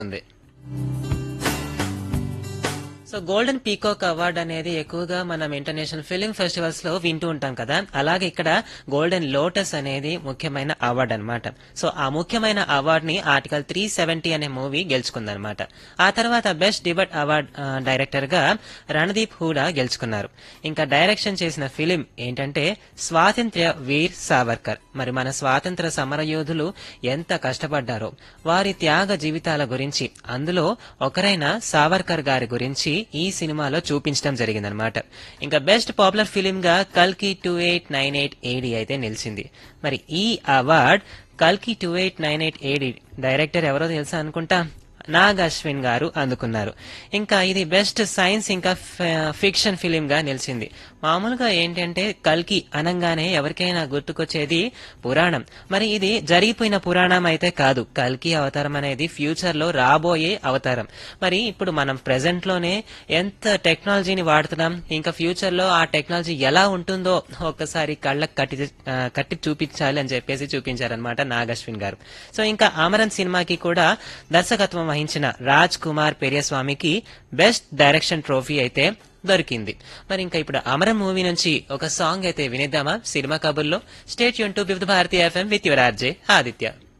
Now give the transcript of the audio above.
ఉంది so golden peacock award అనేది ఎక్కువగా మనం ఇంటర్నేషనల్ ఫిలిం ఫెస్టివల్స్ లో వింటూ ఉంటాం కదా అలాగే ఇక్కడ గోల్డెన్ లోటస్ అనేది ముఖ్యమైన అవార్డ్ అన్నమాట సో ఆ ముఖ్యమైన అవార్డ్ ని ఆర్టికల్ త్రీ సెవెంటీ అనే మూవీ గెలుచుకుందనమాట ఆ తర్వాత బెస్ట్ డిబట్ అవార్డ్ డైరెక్టర్ గా రణదీప్ హూడా గెలుచుకున్నారు ఇంకా డైరెక్షన్ చేసిన ఫిలిం ఏంటంటే స్వాతంత్ర్య వీర్ సావర్కర్ మరి మన స్వాతంత్ర సమరయోధులు ఎంత కష్టపడ్డారో వారి త్యాగ జీవితాల గురించి అందులో ఒకరైన సావర్కర్ గారి గురించి ఈ సినిమాలో చూపించడం జరిగిందనమాట ఇంకా బెస్ట్ పాపులర్ ఫిలిం గా కల్కి two eight nine eight AD అయితే నిలిచింది మరి ఈ అవార్డ్ కల్కి two eight nine eight AD director ఎవరో తెలుసా అనుకుంటా నాగ్ అశ్విన్ గారు అందుకున్నారు ఇంకా ఇది బెస్ట్ సైన్స్ ఇంకా ఫిక్షన్ ఫిలిం గా నిలిచింది మామూలుగా ఏంటంటే కల్కి అనంగానే ఎవరికైనా గుర్తుకొచ్చేది పురాణం మరి ఇది జరిగిపోయిన పురాణం అయితే కాదు కల్కి అవతారం అనేది ఫ్యూచర్ లో రాబోయే అవతారం మరి ఇప్పుడు మనం ప్రెసెంట్ లోనే ఎంత టెక్నాలజీని వాడుతున్నాం ఇంకా ఫ్యూచర్ లో ఆ టెక్నాలజీ ఎలా ఉంటుందో ఒక్కసారి కళ్ళకు కట్టి ఆ, కట్టి చూపించాలి అని చెప్పేసి చూపించారనమాట నాగశ్విన్ గారు సో ఇంకా అమరన్ సినిమాకి కూడా దర్శకత్వం వహించిన రాజ్ కుమార్ పెరియస్వామికి బెస్ట్ డైరెక్షన్ ట్రోఫీ అయితే దొరికింది మరి ఇంకా ఇప్పుడు అమరం మూవీ నుంచి ఒక సాంగ్ అయితే వినిద్దామా సినిమా కబుర్లో స్టేట్ యూన్ to Vividh Bharati FM with your RJ Aditya